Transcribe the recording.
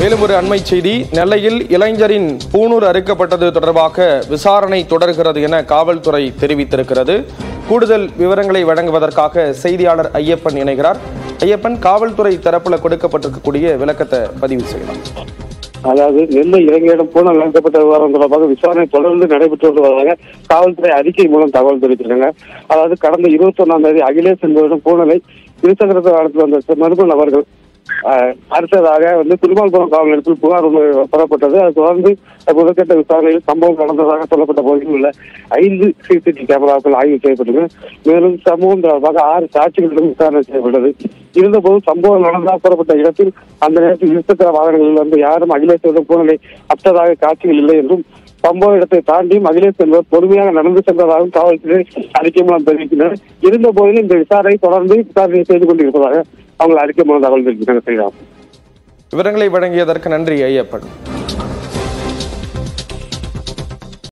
மேலும் ஒரு அண்மை செய்தி நெல்லையில் இளைஞரின் பூணூர் அறுக்கப்பட்டது தொடர்பாக விசாரணை தொடர்கிறது என காவல்துறை தெரிவித்திருக்கிறது கூடுதல் விவரங்களை வழங்குவதற்காக செய்தியாளர் ஐயப்பன் இணைகிறார் ஐயப்பன் காவல்துறை தரப்புல கொடுக்கப்பட்டிருக்கக்கூடிய விளக்கத்தை பதிவு செய்யலாம் அதாவது நெல்லை இளைஞரிடம் பூனை வழங்கப்பட்ட விவகாரம் தொடர்பாக விசாரணை தொடர்ந்து நடைபெற்று வருவதாக காவல்துறை அறிக்கை மூலம் தகவல் தெரிவித்திருக்காங்க அதாவது கடந்த இருபத்தி ஒன்னாம் தேதி அகிலேஷ் என்பவரிடம் பூனலை இருசக்கரத்தை நடத்தி வந்த மருமன் அவர்கள் ஆஹ், அடுத்ததாக வந்து திருமால்புரம் காவல் நிலையத்தில் புகார் ஒன்று பெறப்பட்டது அதை தொடர்ந்து முதற்கட்ட விசாரணையில் சம்பவம் நடந்ததாக சொல்லப்பட்ட பகுதியில் உள்ள ஐந்து சிசிடிவி கேமராக்கள் ஆய்வு செய்யப்பட்டது மேலும் சம்பவம் தொடர்பாக ஆறு சாட்சிகளிடம் விசாரணை செய்யப்பட்டது இருந்தபோது சம்பவம் நடந்ததாக கூறப்பட்ட இடத்தில் அந்த நேரத்தில் இருசக்கர வாகனங்களில் வந்து யாரும் அகிலேஷ் பூனலை அற்றதாக காட்சிகள் இல்லை என்றும் சம்பவ இடத்தை தாண்டியும் அகிலேஷ் என்பவர் பொறுமையாக நடந்து சென்றதாகவும் காவல்துறை அறிக்கை மூலம் தெரிவிக்கின்றனர் இருந்த போதிலும் இந்த விசாரணை தொடர்ந்து விசாரணை செய்து கொண்டிருப்பதாக அவங்க அறிக்கை மூலம் தகவல் தெரிவிக்கிறாங்க செய்யலாம் விவரங்களை வழங்கியதற்கு நன்றி ஐயப்பன்